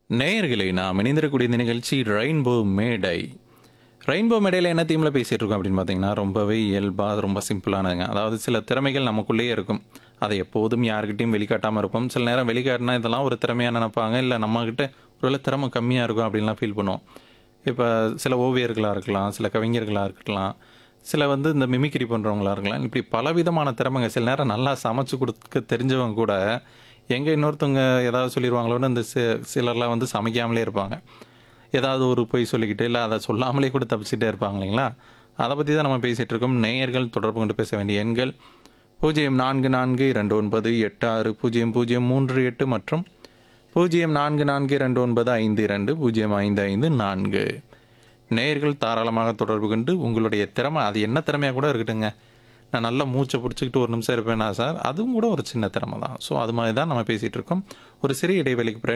நேயர்களே நாம் இணைந்திருக்கக்கூடிய இந்த நிகழ்ச்சி ரெயின்போ மேடை ரெயின்போ மேடையில் என்ன தீமில் பேசிகிட்டு இருக்கோம் அப்படின்னு பார்த்தீங்கன்னா ரொம்பவே இயல்பாக ரொம்ப சிம்பிளானதுங்க அதாவது சில திறமைகள் நமக்குள்ளேயே இருக்கும் அதை எப்போதும் யாருக்கிட்டையும் வெளிக்காட்டாமல் இருப்போம் சில நேரம் வெளிக்காட்டினா இதெல்லாம் ஒரு திறமையாக நினைப்பாங்க இல்லை நம்மக்கிட்ட ஒருவேளை திறமை கம்மியாக இருக்கும் அப்படின்லாம் ஃபீல் பண்ணுவோம் இப்போ சில ஓவியர்களாக இருக்கலாம் சில கவிஞர்களாக இருக்கலாம் சில வந்து இந்த மிமிக்ரி பண்ணுறவங்களா இருக்கலாம் இப்படி பலவிதமான திறமைங்க சில நேரம் நல்லா சமைச்சு கொடுக்க தெரிஞ்சவங்க கூட எங்கே இன்னொருத்தவங்க ஏதாவது சொல்லிடுவாங்களோன்னு இந்த சி சிலர்லாம் வந்து சமைக்காமலே இருப்பாங்க ஏதாவது ஒரு பொய் சொல்லிக்கிட்டு இல்லை அதை சொல்லாமலே கூட தப்பிச்சுட்டே இருப்பாங்க இல்லைங்களா அதை பற்றி தான் நம்ம பேசிகிட்டு இருக்கோம் நேயர்கள் தொடர்பு கொண்டு பேச வேண்டிய எண்கள் பூஜ்ஜியம் நான்கு நான்கு இரண்டு ஒன்பது எட்டு ஆறு பூஜ்ஜியம் பூஜ்ஜியம் மூன்று எட்டு மற்றும் பூஜ்ஜியம் நான்கு நான்கு இரண்டு ஒன்பது ஐந்து இரண்டு பூஜ்ஜியம் ஐந்து ஐந்து நான்கு நேயர்கள் தாராளமாக தொடர்பு கொண்டு உங்களுடைய திறமை அது என்ன திறமையாக கூட இருக்கட்டுங்க நான் நல்லா மூச்சை பிடிச்சிக்கிட்டு ஒரு நிமிஷம் இருப்பேனா சார் அதுவும் கூட ஒரு சின்ன திறமை தான் ஸோ அது மாதிரி தான் நம்ம பேசிகிட்டு இருக்கோம் ஒரு சிறிய இடைவெளிக்கு பிறகு